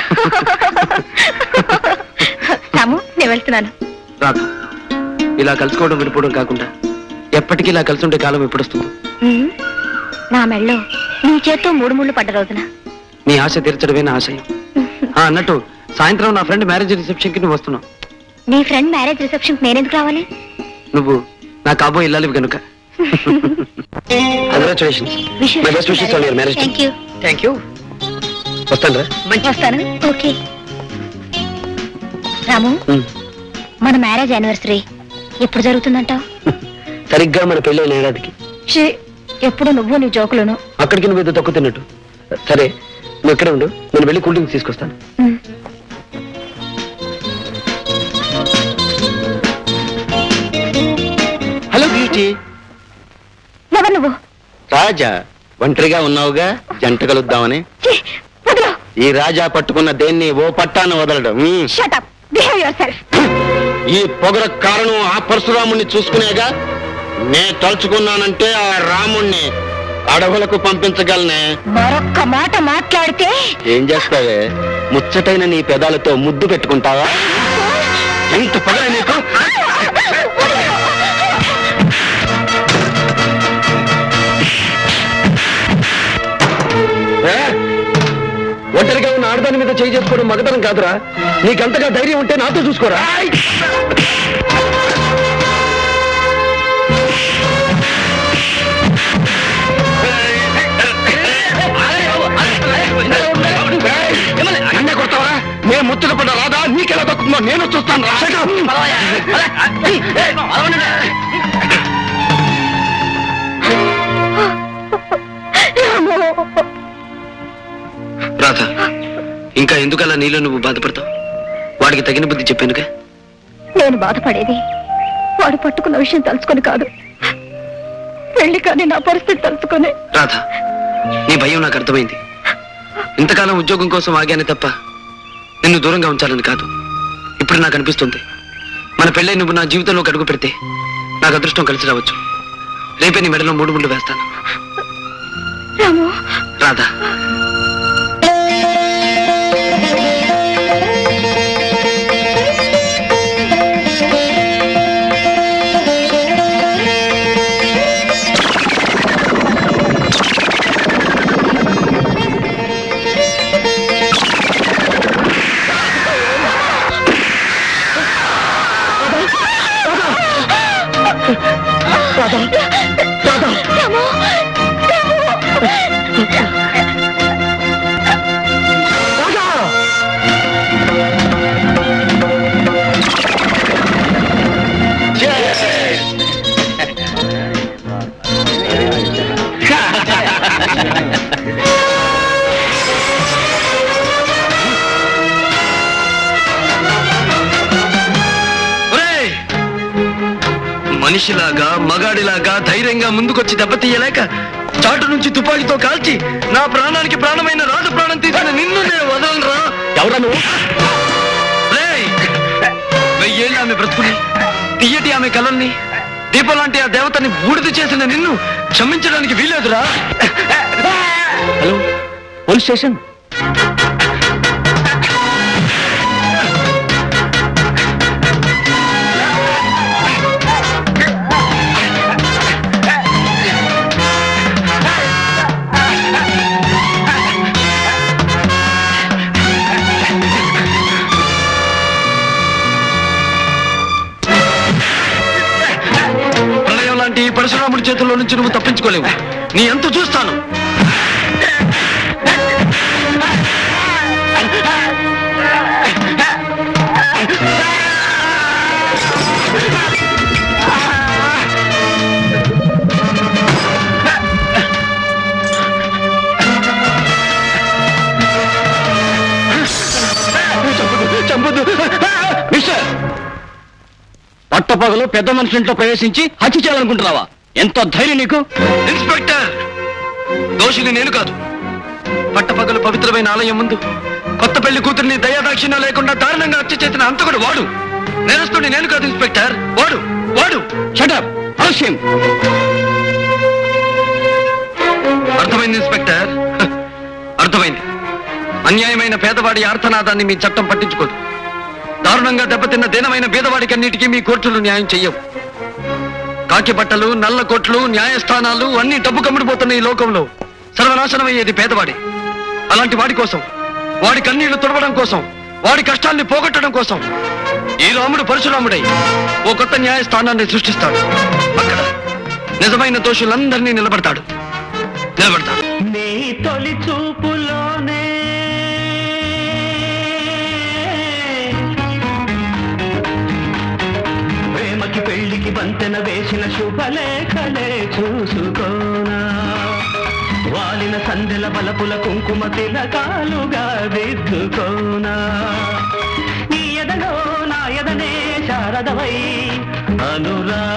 రాము నేను వెళ్తున్నాను రాధ ఇలా కలుసుకోవడం విడిపోవడం కాకుండా ఎప్పటికీ ఇలా కలిసి ఉండే కాలం ఎప్పుడు వస్తుంది ఉమ్, నా మెళ్ళో నీ చేత్తో మూడు ముళ్ళు పడ్డ రోజున నీ ఆశ తీర్చడమే నా ఆశయం ఆ, అన్నట్టు సాయంత్రం నా ఫ్రెండ్ మ్యారేజ్ రిసెప్షన్ కి నువ్వు వస్తున్నావు నీ ఫ్రెండ్ మ్యారేజ్ రిసెప్షన్ నేనెందుకు రావాలి నువ్వు నా కాబోయే ఇల్లాలి కనుక congratulations my best wishes on your marriage thank you thank you వస్తాను రా వస్తాను ఓకే రాము మన మ్యారేజ్ యానివర్సరీ ఎప్పుడు జరుగుతుందంటావు సరిగ్గా మన పెళ్ళైన ఏడాదికి ఛీ, ఎప్పుడు నువ్వు నీ జోకులను అక్కడికి నువ్వు ఏదో తక్కువ తిన్నట్టు సరే నువ్వు ఎక్కడ ఉండు నేను వెళ్ళి కూల్ డ్రింక్స్ తీసుకొస్తాను ఉమ్. హలో బ్యూటీ ఎవరు నువ్వు రాజా ఒంటరిగా ఉన్నావుగా జంట కలుద్దామని ఛీ, వదిలో ఈ రాజా పట్టుకున్న దేన్ని ఓ పట్టాన వదలడం మ్మ్. Shut up behave yourself ఈ పొగర కారణం ఆ పరశురాముణ్ణి చూసుకునేగా నే తలుచుకున్నానంటే ఆ రాముణ్ణి అడవులకు పంపించగలనే మరొక్క మాట మాట్లాడితే ఏం చేస్తావే ముచ్చటైన నీ పెదాలతో ముద్దు పెట్టుకుంటావా ఎంత పొగర నీకు ఏ? ఒంటరిగా ఉన్న ఆడదాని మీద చేయి చేసుకోవడం మగతనం కాదురా నీకంతగా ధైర్యం ఉంటే నాతో చూసుకోరా నన్నే కొడతావా నేను ముచ్చట పడ్డ రాదా నీకెలా దక్కుందో నేను చూస్తాను రా రాధ ఇంకా ఎందుకలా నీలో నువ్వు బాధపడతావు వాడికి తగిన బుద్ధి చెప్పానుగా నేను బాధపడేది వాడు పట్టుకున్న విషయం తలుచుకొని కాదు పెళ్లి కానీ నా పరిస్థితి తలుచుకొని రాధ నీ భయం నాకు అర్థమైంది ఇంతకాలం ఉద్యోగం కోసం ఆగానే తప్ప నిన్ను దూరంగా ఉంచాలని కాదు ఇప్పుడు నాకు అనిపిస్తుంది మన పెళ్ళై నువ్వు నా జీవితంలోకి అడుగు పెడితే నాకు అదృష్టం కలిసి రావచ్చు రేపే నీ మెడలో మూడు ముళ్ళు వేస్తాను రాము రాధా ఒరేయ్! మనిషిలాగా మగాడిలాగా ధైర్యంగా ముందుకొచ్చి దెబ్బతీయలేక చాటు నుంచి తుపాకీతో కాల్చి నా ప్రాణానికి ప్రాణమైన రాజు ప్రాణం తీసిన నిన్ను నేను వదలనురా ఎవరా నువ్వు రేయ్! వెయ్యేళ్ళు ఆమె బ్రతుకుని తీయటి ఆమె కలల్ని దీపం లాంటి ఆ దేవతని బూడిద చేసిన నిన్ను క్షమించడానికి వీలేదురా హలో పోలీస్ స్టేషన్ ప్రళయం లాంటి ఈ పరశురాముడి చేతుల్లో నుంచి నువ్వు తప్పించుకోలేవు నీ ఎంత చూస్తాను చంపదు మిస్టర్ పట్టపగలు పెద్ద మనిషి ఇంట్లో ప్రవేశించి హత్య చేయాలనుకుంటున్నావా ఎంత ధైర్యం నీకు ఇన్స్పెక్టర్ దోషిని నేను కాదు పట్టపగలు పవిత్రమైన ఆలయం ముందు కొత్త పెళ్లి కూతుర్ని దయాదాక్షిణ్యం లేకుండా దారుణంగా హత్య చేసిన అంతకుడు వాడు నేరస్తుడి నేను కాదు ఇన్స్పెక్టర్ వాడు వాడు షటప్ అవశ్యం అర్థమైంది ఇన్స్పెక్టర్ హ, అర్థమైంది అన్యాయమైన పేదవాడి ఆర్తనాదాన్ని మీ చట్టం పట్టించుకోదు దారుణంగా దెబ్బతిన్న దీనమైన పేదవాడికి అన్నిటికీ మీ కోర్టులు న్యాయం చెయ్యవు కాకి బట్టలు నల్ల కోట్లు న్యాయస్థానాలు అన్ని డబ్బు కమ్ముడిపోతున్న ఈ లోకంలో సర్వనాశనం అయ్యేది పేదవాడి అలాంటి వాడి కోసం వాడి కన్నీళ్లు తుడవడం కోసం వాడి కష్టాల్ని పోగొట్టడం కోసం ఈ రాముడు పరశురాముడై ఓ కొత్త న్యాయస్థానాన్ని సృష్టిస్తాడు అక్కడ నిజమైన దోషులందరినీ నిలబడతాడు నిలబడతాడు నీ తొలి చూపులోనే ప్రేమకి పెళ్లికి బంతెన వేసిన శుభలేఖలే చూసుకోనా వాలిన సందెల బలపుల కుంకుమ తిలకాలుగా దిద్దుకోనా నీ ఎదలో నా ఎదనే శారదవై అనురా